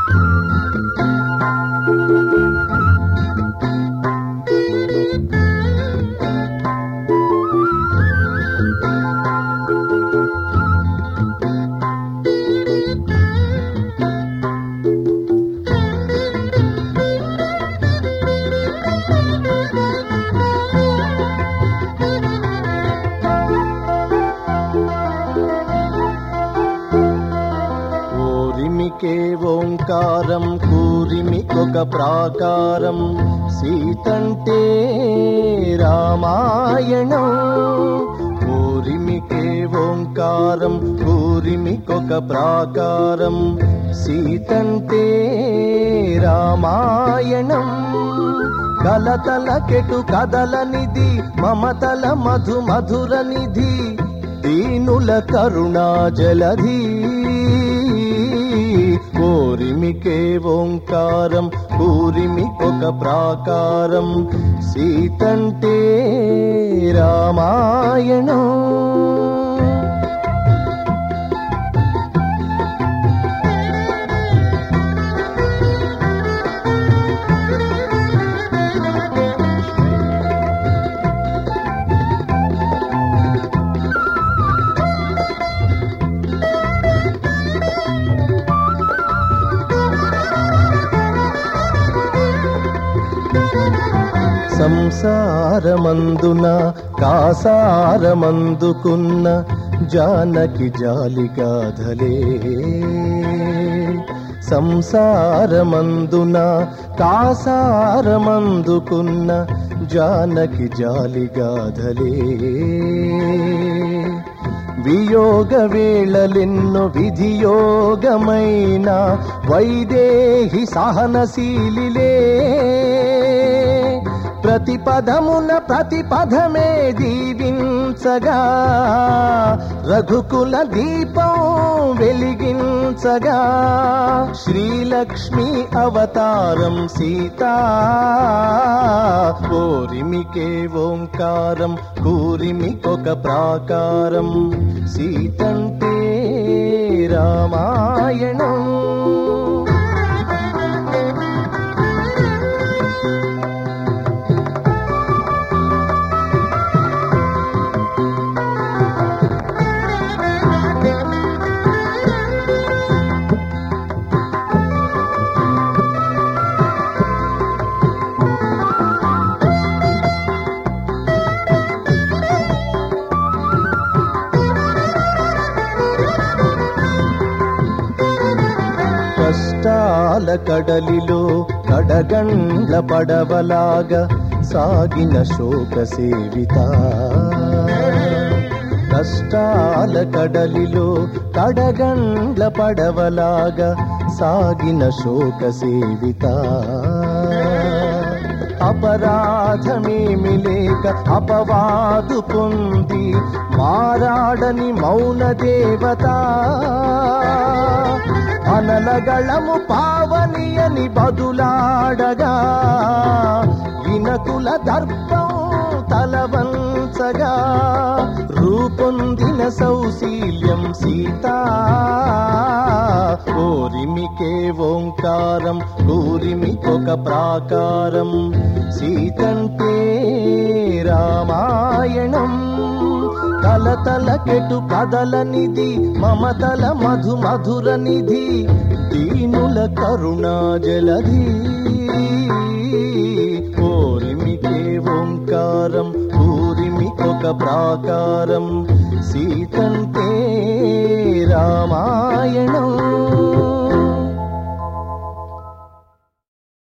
ఓరిమికే ఓంకారం కూరిమికొక ప్రాకారం సీతంటే రామాయణం ఓరిమికే ఓంకారం కూరిమికొక ప్రాకారం సీతంటే రామాయణం కలతల కెటు కదలనిది మమతల మధు మధుర నిధి దీనుల కరుణా జలధి కోరిమికే ఓంకారం కూరిమికొక ప్రాకారం సీతంటే రామాయణం సంసారమందున కాసారమందుకున్న జానకి జాలిగాధలే సంసారమందున కాసారమందుకున్న జానకి జాలిగాధలే వియోగ వేళలెన్నో విధియోగమైన వైదేహి సహనశీలిలే ప్రతిపదమున ప్రతిపదమే దీవించగా రఘుకుల దీపం వెలిగించగా శ్రీలక్ష్మి అవతారం సీతా కోరిమికే ఓంకారం కూరిమికొక ప్రాకారం సీతంటే రామాయణం కష్టాల కడలిలో కడగండ్ల పడవలాగా సాగిన శోక సేవిత కష్టాల కడలిలో కడగండ్ల పడవలాగా సాగిన శోక సేవిత అపరాధమేమి లేక అపవాదు పొంది మారాడని మౌన దేవత అనలగళము పావనియని బదులాడగా ఇనకుల దర్పం తలవంచగా రూపొందిన సౌశీల్యం సీతా ఓరిమికే ఓంకారం కూరిమికొక ప్రాకారం సీతంటే రామాయణం కలతల కెటు కదలనిది మమతల మధు మధుర నిధి దీనుల కరుణా జలధి కోరిమికే ఓంకారం ఊరిమికొక ప్రాకారం సీతంతే రామా